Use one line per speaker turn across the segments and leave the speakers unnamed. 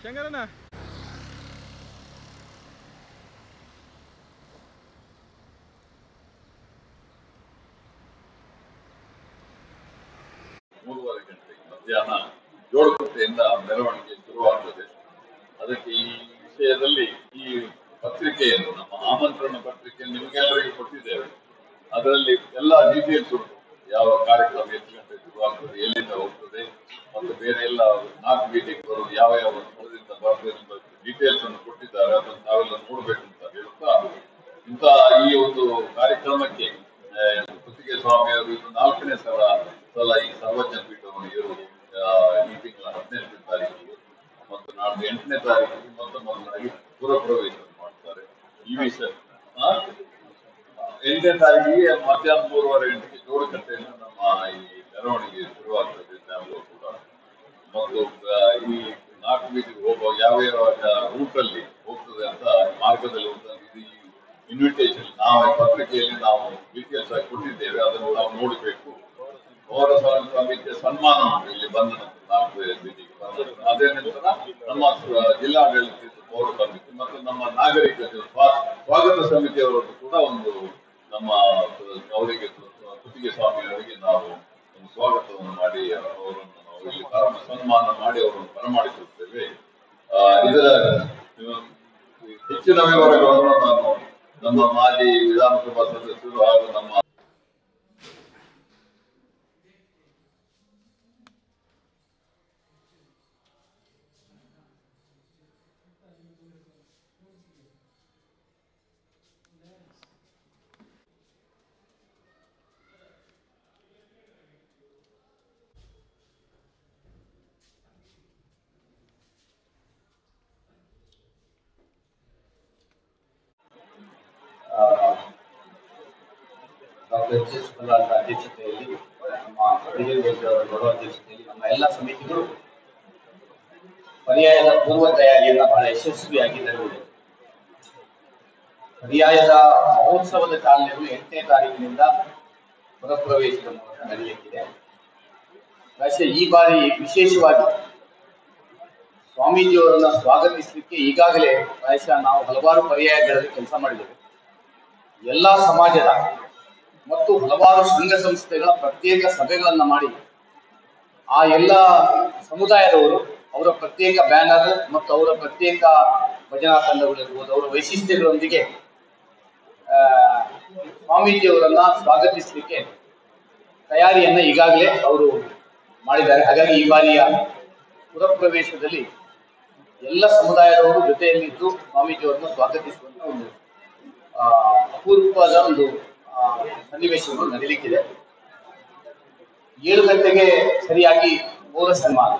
ಶಂಕರಣ್ಣ
ಮೂರುವರೆ ಗಂಟೆಗೆ ಮಧ್ಯಾಹ್ನ ಜೋಳಕಟ್ಟೆಯಿಂದ ಮೆರವಣಿಗೆ ಶುರುವಾಗ್ತದೆ ಅದಕ್ಕೆ ಈ ವಿಷಯದಲ್ಲಿ ಈ ಪತ್ರಿಕೆಯನ್ನು ನಮ್ಮ ಆಮಂತ್ರಣ ಪತ್ರಿಕೆ ನಿಮಗೆಲ್ಲರಿಗೂ ಕೊಟ್ಟಿದ್ದೇವೆ ಅದರಲ್ಲಿ ಎಲ್ಲ ಡೀಟೇಲ್ಸ್ ಉಂಟು ಯಾವ ಕಾರ್ಯಕ್ರಮ ಎಷ್ಟು ಗಂಟೆ ಶುರುವಾಗ್ತದೆ ಎಲ್ಲಿಂದ ಹೋಗ್ತದೆ ಮತ್ತು ಬೇರೆ ಎಲ್ಲ ನಾಲ್ಕು ಮೀಟಿಂಗ್ ಬರೋದು ಯಾವ ಯಾವ ಸ್ಥಳದಿಂದ ಬರ್ತದೆ ಎಂಬ ಡೀಟೇಲ್ಸ್ ಅನ್ನು ಕೊಟ್ಟಿದ್ದಾರೆ ಅದನ್ನು ನಾವೆಲ್ಲ ನೋಡ್ಬೇಕು ಅಂತ ಹೇಳುತ್ತಾ ಇಂಥ ಈ ಒಂದು ಕಾರ್ಯಕ್ರಮಕ್ಕೆ ಆ, ಕುತ್ತಿಗೆ ಸ್ವಾಮಿಯವರು ಇದು ನಾಲ್ಕನೇ ಸಲ ಸಲ ಈ ಸರ್ವಜ್ಞ ಪೀಠವನ್ನು ಇರುವುದು ಆ, ಈ ತಿಂಗಳ ಹದಿನೆಂಟನೇ ತಾರೀಕಿಗೆ ಮತ್ತು ನಾಡ್ದು ಎಂಟನೇ ತಾರೀಕಿಗೆ ಮೊತ್ತ ಮೊದಲಾಗಿ ಪುರಪ್ರವೇಶ ಮಾಡ್ತಾರೆ ಈ ವಿಷಯ ಆ? ಎಂಟನೇ ತಾರೀಕಿಗೆ ಮಧ್ಯಾಹ್ನ ಮೂರುವರೆ ಗಂಟೆಗೆ ಜೋಡಕಟ್ಟೆಯಿಂದ ನಮ್ಮ ಈ ಮೆರವಣಿಗೆ ಶುರುವಾಗ್ತದೆ ಡ್ಯಾಮ್ಗಳು ಕೂಡ ಮತ್ತು ಆ, ಈ ನಾಲ್ಕು ಬೀದಿಗೆ ಹೋಗುವ ಯಾವ ಯಾವ ರೂಟ್ ಅಲ್ಲಿ ಹೋಗ್ತದೆ ಅಂತ ಮಾರ್ಗದಲ್ಲಿ ಹೋಗ್ತದೆ ಇದು ಈ ಇನ್ವಿಟೇಷನ್ ನಾವು ಈ ಪತ್ರಿಕೆಯಲ್ಲಿ ನಾವು ಡೀಟೇಲ್ಸ್ ಆಗಿ ಕೊಟ್ಟಿದ್ದೇವೆ ಅದನ್ನು ನಾವು ನೋಡಬೇಕು ಪೌರ ಸ- ಸಮಿತಿಯ ಸನ್ಮಾನ ಉಂಟು ಇಲ್ಲಿ ಬಂದ ನಂತರ ನಾಲ್ಕು ಬೀದಿಗೆ ಬಂದ ನಂತರ. ಅದೇ ನಂತರ ನಮ್ಮ ಸ- ಜಿಲ್ಲಾಡಳಿತ ಪೌರ ಸಮಿತಿ ಮತ್ತು ನಮ್ಮ ನಾಗರಿಕ ಸ್ವಾ- ಸ್ವಾಗತ ಸಮಿತಿಯವರದ್ದು ಕೂಡ ಒಂದು ನಮ್ಮ ಅವರಿಗೆ ಕುತ್ತಿಗೆ ಸ್ವಾಮಿಯವರಿಗೆ ನಾವು ಒಂದು ಸ್ವಾಗತವನ್ನು ಮಾಡಿ ಅವರನ್ನು ನಾವು ಇಲ್ಲಿ ಪರಮ ಸನ್ಮಾನ ಮಾಡಿ ಅವರನ್ನು ಬರಮಾಡಿಕೊಳ್ತೇವೆ ಆ, ಇದರ ಇವ- ಹೆಚ್ಚಿನ ವಿವರಗಳನ್ನು ನಾನು ನಮ್ಮ ಮಾಜಿ ವಿಧಾನಸಭಾ ಸದಸ್ಯರು ಹಾಗೂ ನಮ್ಮ
ಡಾಕ್ಟರ್ ಎಚ್ ಎಸ್ ಪ್ರಹ್ಲಾದ್ ಅಧ್ಯಕ್ಷತೆಯಲ್ಲಿ ನಮ್ಮ ವಿಜಯ್ ರೆಡ್ಡಿ ಅವರ ಗೌರವ ಅಧ್ಯಕ್ಷತೆಯಲ್ಲಿ ನಮ್ಮ ಎಲ್ಲ ಸಮಿತಿಗಳು ಪರ್ಯಾಯದ ಪೂರ್ವ ತಯಾರಿಯನ್ನು ಬಹಳ ಯಶಸ್ವಿಯಾಗಿ ನಡೆದಿದೆ ಪರ್ಯಾಯದ ಮಹೋತ್ಸವದ ಚಾಲನೆಗಳು ಎಂಟನೇ ತಾರೀಕಿನಿಂದ ಪುರಪ್ರವೇಶದ ಮೂಲಕ ನಡೆಯಲಿಕ್ಕಿದೆ ಪ್ರಾಯಶಃ ಈ ಬಾರಿ ವಿಶೇಷವಾಗಿ ಸ್ವಾಮೀಜಿಯವರನ್ನ ಸ್ವಾಗತಿಸಲಿಕ್ಕೆ ಈಗಾಗಲೇ ಪ್ರಾಯಶಃ ನಾವು ಹಲವಾರು ಪರ್ಯಾಯಗಳಲ್ಲಿ ಕೆಲಸ ಮಾಡಿದ್ದೇವೆ ಎಲ್ಲಾ ಸಮಾಜದ ಮತ್ತು ಹಲವಾರು ಸಂಘ ಸಂಸ್ಥೆಗಳ ಪ್ರತ್ಯೇಕ ಸಭೆಗಳನ್ನ ಮಾಡಿ ಆ ಎಲ್ಲ ಸಮುದಾಯದವರು ಅವರ ಪ್ರತ್ಯೇಕ ಬ್ಯಾನರ್ ಮತ್ತು ಅವರ ಪ್ರತ್ಯೇಕ ಭಜನಾ ತಂಡಗಳಿರ್ಬೋದು ಅವರ ವೈಶಿಷ್ಟ್ಯಗಳೊಂದಿಗೆ ಆ, ಸ್ವಾಮೀಜಿಯವರನ್ನ ಸ್ವಾಗತಿಸಲಿಕ್ಕೆ ತಯಾರಿಯನ್ನ ಈಗಾಗಲೇ ಅವರು ಮಾಡಿದ್ದಾರೆ ಹಾಗಾಗಿ ಈ ಬಾರಿಯ ಪುರಪ್ರವೇಶದಲ್ಲಿ ಎಲ್ಲ ಸಮುದಾಯದವರು ಜೊತೆಯಲ್ಲಿದ್ದು ಸ್ವಾಮೀಜಿಯವರನ್ನು ಸ್ವಾಗತಿಸುವಂತ ಒಂದು ಆ, ಅಪೂರ್ವವಾದ ಒಂದು ಆ, ಸನ್ನಿವೇಶಗಳು ನಡೀಲಿಕ್ಕಿದೆ ಏಳು ಗಂಟೆಗೆ ಸರಿಯಾಗಿ ಪೌರ ಸನ್ಮಾನ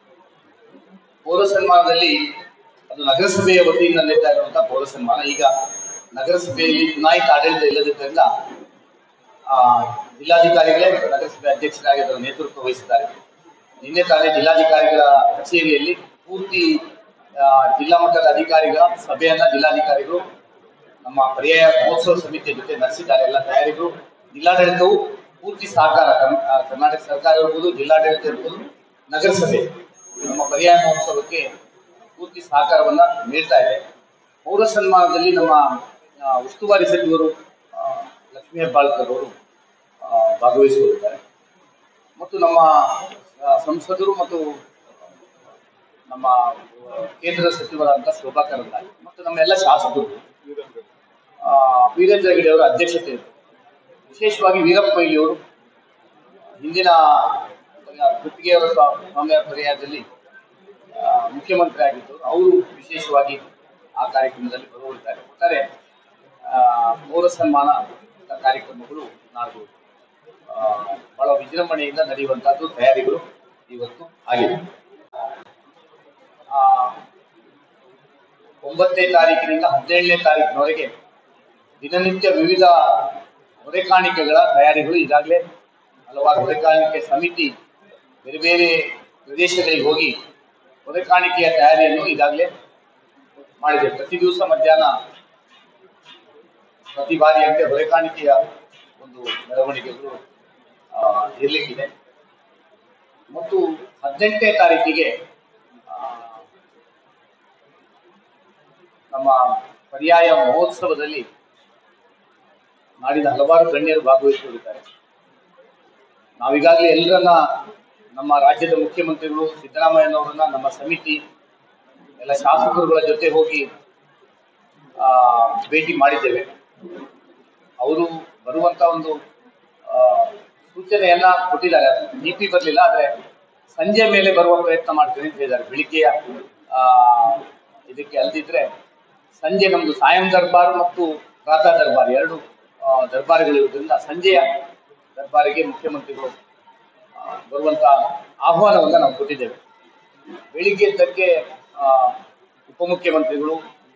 ಪೌರ ಸನ್ಮಾನದಲ್ಲಿ ಅದು ನಗರಸಭೆಯ ವತಿಯಿಂದ ನಡೀತಾ ಇರುವಂತಹ ಪೌರ ಸನ್ಮಾನ ಈಗ ನಗರಸಭೆಯಲ್ಲಿ ಚುನಾಯಿತ ಆಡಳಿತ ಇಲ್ಲದಿದ್ದರಿಂದ ಆ, ಜಿಲ್ಲಾಧಿಕಾರಿಗಳೇ ನಗರಸಭೆ ಅಧ್ಯಕ್ಷರಾಗಿ ಅದರ ನೇತೃತ್ವ ವಹಿಸಿದ್ದಾರೆ ನಿನ್ನೆ ತಾನೇ ಜಿಲ್ಲಾಧಿಕಾರಿಗಳ ಕಚೇರಿಯಲ್ಲಿ ಪೂರ್ತಿ ಆ, ಜಿಲ್ಲಾ ಮಟ್ಟದ ಅಧಿಕಾರಿಗಳ ಸಭೆಯನ್ನ ಜಿಲ್ಲಾಧಿಕಾರಿಗಳು ನಮ್ಮ ಪರ್ಯಾಯ ಮಹೋತ್ಸವ ಸಮಿತಿಯ ಜೊತೆ ನಡೆಸಿದ್ದಾರೆ ಎಲ್ಲ ತಯಾರಿಗಳು ಜಿಲ್ಲಾಡಳಿತವು ಪೂರ್ತಿ ಸಹಕಾರ ಕರ್ನ- ಆ, ಕರ್ನಾಟಕ ಸರ್ಕಾರ ಇರ್ಬೋದು ಜಿಲ್ಲಾಡಳಿತ ಇರ್ಬೋದು ನಗರಸಭೆ ನಮ್ಮ ಪರ್ಯಾಯ ಮಹೋತ್ಸವಕ್ಕೆ ಪೂರ್ತಿ ಸಹಕಾರವನ್ನ ನೀಡ್ತಾ ಇದೆ ಪೌರ ಸನ್ಮಾನದಲ್ಲಿ ನಮ್ಮ ಆ, ಉಸ್ತುವಾರಿ ಸಚಿವರು ಆ, ಲಕ್ಷ್ಮೀ ಹೆಬ್ಬಾಳ್ಕರ್ ಅವರು ಆ, ಭಾಗವಹಿಸಿಕೊಂಡಿದ್ದಾರೆ ಮತ್ತು ನಮ್ಮ ಆ, ಸಂಸದರು ಮತ್ತು ನಮ್ಮ ಆ, ಕೇಂದ್ರ ಸಚಿವರಾದಂಥ ಶೋಭಾ ಕರಂದ್ಲಾಜೆ ಮತ್ತು ನಮ್ಮ ಎಲ್ಲ ಶಾಸಕರು ಆ, ವೀರೇಂದ್ರ ಹೆಗಡೆ ಅವರ ಅಧ್ಯಕ್ಷತೆ ಇತ್ತು ವಿಶೇಷವಾಗಿ ವೀರಪ್ಪ ಮೊಯ್ಲಿಯವರು ಹಿಂದಿನ ಗುತ್ತಿಗೆಯವರ ಸ್ವಾಮಿಯ ಪರ್ಯಾಯದಲ್ಲಿ ಆ, ಮುಖ್ಯಮಂತ್ರಿ ಆಗಿದ್ದರು ಅವರು ವಿಶೇಷವಾಗಿ ಆ ಕಾರ್ಯಕ್ರಮದಲ್ಲಿ ಪಾಲ್ಗೊಳ್ತಾರೆ ಒಟ್ಟಾರೆ ಆ, ಪೌರ ಸನ್ಮಾನ ಕಾರ್ಯಕ್ರಮಗಳು ನಾಲ್ಕು ಆ, ಬಹಳ ವಿಜೃಂಭಣೆಯಿಂದ ನಡೆಯುವಂತಹದ್ದು ತಯಾರಿಗಳು ಇವತ್ತು ಆಗಿದೆ ಆ, ಒಂಬತ್ತನೇ ತಾರೀಕಿನಿಂದ ಹದಿನೇಳನೇ ತಾರೀಕಿನವರೆಗೆ ದಿನನಿತ್ಯ ವಿವಿಧ ಹೊರೆಕಾಣಿಕೆಗಳ ತಯಾರಿಗಳು ಈಗಾಗಲೇ ಹಲವಾರು ಹೊರೆಕಾಣಿಕೆ ಸಮಿತಿ ಬೇರೆ ಬೇರೆ ಪ್ರದೇಶಗಳಿಗೆ ಹೋಗಿ ಹೊರೆಕಾಣಿಕೆಯ ತಯಾರಿಯನ್ನು ಈಗಾಗಲೇ ಮಾಡಿದೆ ಪ್ರತಿ ದಿವಸ ಮಧ್ಯಾಹ್ನ ಪ್ರತಿ ಬಾರಿಯಂತೆ ಹೊರೆಕಾಣಿಕೆಯ ಒಂದು ಮೆರವಣಿಗೆಗಳು ಆ, ಇರ್ಲಿಕ್ಕಿದೆ ಮತ್ತು ಹದಿನೆಂಟನೇ ತಾರೀಕಿಗೆ ಆ, ನಮ್ಮ ಪರ್ಯಾಯ ಮಹೋತ್ಸವದಲ್ಲಿ ನಾಡಿನ ಹಲವಾರು ಗಣ್ಯರು ಭಾಗವಹಿಸಿರುತ್ತಾರೆ ನಾವೀಗಾಗಲೇ ಎಲ್ಲರನ್ನ ನಮ್ಮ ರಾಜ್ಯದ ಮುಖ್ಯಮಂತ್ರಿಗಳು ಸಿದ್ದರಾಮಯ್ಯನವರನ್ನ ನಮ್ಮ ಸಮಿತಿ ಎಲ್ಲ ಶಾಸಕರುಗಳ ಜೊತೆ ಹೋಗಿ ಆ, ಭೇಟಿ ಮಾಡಿದ್ದೇವೆ ಅವರು ಬರುವಂತ ಒಂದು ಆ, ಸೂಚನೆಯನ್ನ ಕೊಟ್ಟಿದ್ದಾರೆ ಡಿ ಪಿ ಬರಲಿಲ್ಲ ಆದ್ರೆ ಸಂಜೆ ಮೇಲೆ ಬರುವ ಪ್ರಯತ್ನ ಮಾಡ್ತೀನಿ ಅಂತ ಹೇಳಿದ್ದಾರೆ ಬೆಳಿಗ್ಗೆಯ ಆ, ಇದಕ್ಕೆ ಅಲ್ದಿದ್ರೆ ಸಂಜೆ ನಮ್ದು ಸಾಯಂ ದರ್ಬಾರ್ ಮತ್ತು ಪ್ರಾತಃ ದರ್ಬಾರ್ ಎರಡು ಆ, ದರ್ಬಾರ್ಗಳಿರುವುದರಿಂದ ಸಂಜೆಯ ದರ್ಬಾರಿಗೆ ಮುಖ್ಯಮಂತ್ರಿಗಳು ಆ, ಬರುವಂತ ಆಹ್ವಾನವನ್ನ ನಾವು ಕೊಟ್ಟಿದ್ದೇವೆ ಬೆಳಿಗ್ಗೆ ಎದ್ದಕ್ಕೆ ಆ, ಉಪಮುಖ್ಯಮಂತ್ರಿಗಳು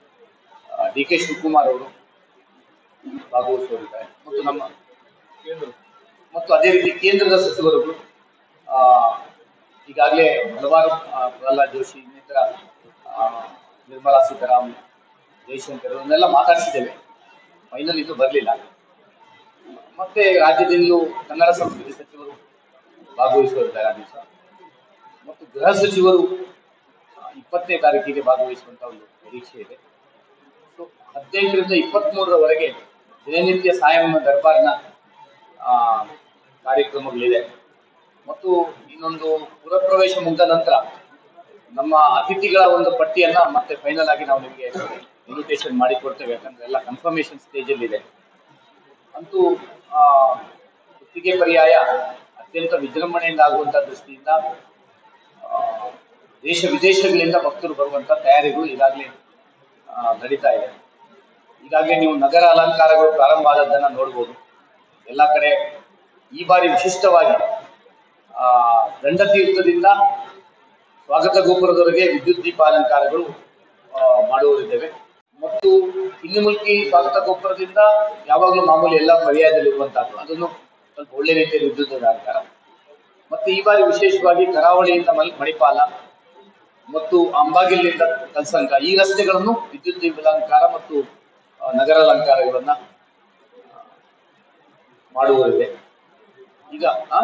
ಡಿ ಕೆ ಶಿವಕುಮಾರ್ ಅವರು ಭಾಗವಹಿಸುವರಿದ್ದಾರೆ ಮತ್ತು ನಮ್ಮ ಕೇಂದ್ರ ಮತ್ತು ಅದೇ ರೀತಿ ಕೇಂದ್ರದ ಸಚಿವರುಗಳು ಆ, ಈಗಾಗಲೇ ಹಲವಾರು ಆ, ಪ್ರಹ್ಲಾದ್ ಜೋಶಿ ಇನ್ನಿತರ ಆ, ನಿರ್ಮಲಾ ಸೀತಾರಾಮನ್ ಜೈಶಂಕರ್ ಅವರನ್ನೆಲ್ಲ ಮಾತಾಡಿಸಿದ್ದೇವೆ ಫೈನಲ್ ಇದು ಬರಲಿಲ್ಲ ಮತ್ತೆ ರಾಜ್ಯದಿಂದಲೂ ಕನ್ನಡ ಸಂಸ್ಕೃತಿ ಸಚಿವರು ಭಾಗವಹಿಸುವರಿದ್ದಾರೆ ಆ ದಿವಸ ಮತ್ತು ಗೃಹ ಸಚಿವರು ಆ, ಇಪ್ಪತ್ತನೇ ತಾರೀಕಿಗೆ ಭಾಗವಹಿಸುವಂತ ಒಂದು ನಿರೀಕ್ಷೆ ಇದೆ ಸೊ ಹದಿನೆಂಟರಿಂದ ಇಪ್ಪತ್ಮೂರರವರೆಗೆ ದಿನನಿತ್ಯ ಸಾಯಂ ದರ್ಬಾರ್ನ ಆ, ಕಾರ್ಯಕ್ರಮಗಳಿದೆ ಮತ್ತು ಇನ್ನೊಂದು ಪುರಪ್ರವೇಶ ಮುಗಿದ ನಂತರ ನಮ್ಮ ಅತಿಥಿಗಳ ಒಂದು ಪಟ್ಟಿಯನ್ನ ಮತ್ತೆ ಫೈನಲ್ ಆಗಿ ನಾವು ನಿಮಗೆ ಇನ್ವಿಟೇಷನ್ ಮಾಡಿ ಕೊಡ್ತೇವೆ ಯಾಕಂದ್ರೆ ಎಲ್ಲ ಕನ್ಫರ್ಮೇಶನ್ ಸ್ಟೇಜ್ ಅಲ್ಲಿ ಇದೆ ಅಂತೂ ಆ, ಗುತ್ತಿಗೆ ಪರ್ಯಾಯ ಅತ್ಯಂತ ವಿಜೃಂಭಣೆಯಿಂದ ಆಗುವಂತ ದೃಷ್ಟಿಯಿಂದ ಆ, ದೇಶ ವಿದೇಶಗಳಿಂದ ಭಕ್ತರು ಬರುವಂತ ತಯಾರಿಗಳು ಈಗಾಗಲೇ ಆ, ನಡೀತಾ ಇದೆ ಈಗಾಗಲೇ ನೀವು ನಗರ ಅಲಂಕಾರಗಳು ಪ್ರಾರಂಭ ಆದದ್ದನ್ನ ನೋಡ್ಬೋದು ಎಲ್ಲ ಕಡೆ ಈ ಬಾರಿ ವಿಶಿಷ್ಟವಾಗಿ ಆ ದಂಡತೀರ್ಥದಿಂದ ಸ್ವಾಗತ ಗೋಪುರದವರೆಗೆ ವಿದ್ಯುತ್ ದೀಪ ಅಲಂಕಾರಗಳು ಆ, ಮಾಡುವರಿದ್ದೇವೆ ಮತ್ತು ಇನ್ನುಮುಲ್ಕಿ ಸ್ವಾಗತ ಗೋಪುರದಿಂದ ಯಾವಾಗಲೂ ಮಾಮೂಲಿ ಎಲ್ಲ ಪರ್ಯಾಯದಲ್ಲಿರುವಂತಹದ್ದು ಅದನ್ನು ಸ್ವಲ್ಪ ಒಳ್ಳೆ ರೀತಿಯಲ್ಲಿ ವಿದ್ಯುತ್ ಅಲಂಕಾರ ಮತ್ತೆ ಈ ಬಾರಿ ವಿಶೇಷವಾಗಿ ಕರಾವಳಿಯಿಂದ ಮಲ್ ಮಣಿಪಾಲ ಮತ್ತು ಅಂಬಾಗಿಲಿನಿಂದ ಕಲ್ಸಂಕ ಈ ರಸ್ತೆಗಳನ್ನು ವಿದ್ಯುತ್ ದೀಪ ಅಲಂಕಾರ ಮತ್ತು ಆ, ನಗರ ಅಲಂಕಾರಗಳನ್ನ ಆ, ಮಾಡುವರಿದೆ ಈಗ ಆ?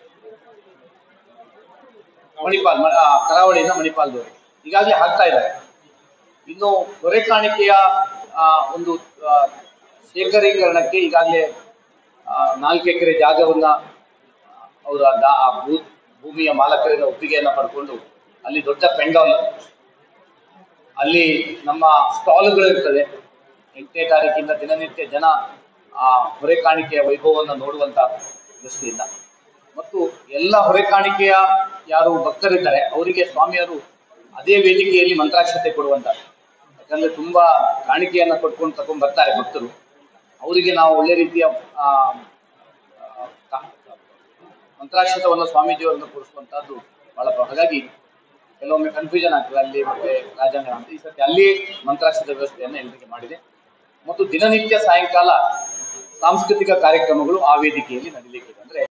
ಮಣಿಪಾಲ್ ಮ- ಆ, ಕರಾವಳಿಯಿಂದ ಮಣಿಪಾಲ್ದವರೆಗೆ ಈಗಾಗಲೇ ಹಾಕ್ತಾ ಇದ್ದಾರೆ ಇನ್ನು ಹೊರೆ ಕಾಣಿಕೆಯ ಆ, ಒಂದು ಆ, ಶೇಖರೀಕರಣಕ್ಕೆ ಈಗಾಗಲೇ ನಾಲ್ಕು ಎಕರೆ ಜಾಗವನ್ನ ಅವರ ದಾ- ಆ ಭೂ ಭೂಮಿಯ ಮಾಲಕರಿಂದ ಒಪ್ಪಿಗೆಯನ್ನ ಪಡ್ಕೊಂಡು ಅಲ್ಲಿ ದೊಡ್ಡ ಪೆಂಡಾಲ್ ಅಲ್ಲಿ ನಮ್ಮ ಸ್ಟಾಲ್ಗಳು ಇರ್ತದೆ ಎಂಟನೇ ತಾರೀಕಿಂದ ದಿನನಿತ್ಯ ಜನ ಆ ಹೊರೆ ಕಾಣಿಕೆಯ ವೈಭವವನ್ನು ನೋಡುವಂತ ದೃಷ್ಟಿಯಿಂದ ಮತ್ತು ಎಲ್ಲ ಹೊರೆ ಕಾಣಿಕೆಯ ಯಾರು ಭಕ್ತರಿದ್ದಾರೆ ಅವರಿಗೆ ಸ್ವಾಮಿಯವರು ಅದೇ ವೇದಿಕೆಯಲ್ಲಿ ಮಂತ್ರಾಕ್ಷತೆ ಕೊಡುವಂತ ಯಾಕಂದ್ರೆ ತುಂಬಾ ಕಾಣಿಕೆಯನ್ನ ಕೊಟ್ಕೊಂಡು ತಗೊಂಡ್ ಬರ್ತಾರೆ ಭಕ್ತರು ಅವರಿಗೆ ನಾವು ಒಳ್ಳೆ ರೀತಿಯ ಆ, ಆ, ಕಾ- ಮಂತ್ರಾಕ್ಷತವನ್ನು ಸ್ವಾಮೀಜಿಯವರನ್ನು ಕೊಡಿಸುವಂತಹದ್ದು ಬಹಳ ಪ್ರ- ಹಾಗಾಗಿ ಕೆಲವೊಮ್ಮೆ ಕನ್ಫ್ಯೂಷನ್ ಆಗ್ತದೆ ಅಲ್ಲಿ ಮತ್ತೆ ರಾಜಾಂಗಣ ಅಂತ ಈ ಸತಿ ಅಲ್ಲಿ ಮಂತ್ರಾಕ್ಷತ ವ್ಯವಸ್ಥೆಯನ್ನು ಎಲ್ಲರಿಗೆ ಮಾಡಿದೆ ಮತ್ತು ದಿನನಿತ್ಯ ಸಾಯಂಕಾಲ ಸಾಂಸ್ಕೃತಿಕ ಕಾರ್ಯಕ್ರಮಗಳು ಆ ವೇದಿಕೆಯಲ್ಲಿ ನಡೀಲಿಕ್ಕಿದೆ ಅಂದ್ರೆ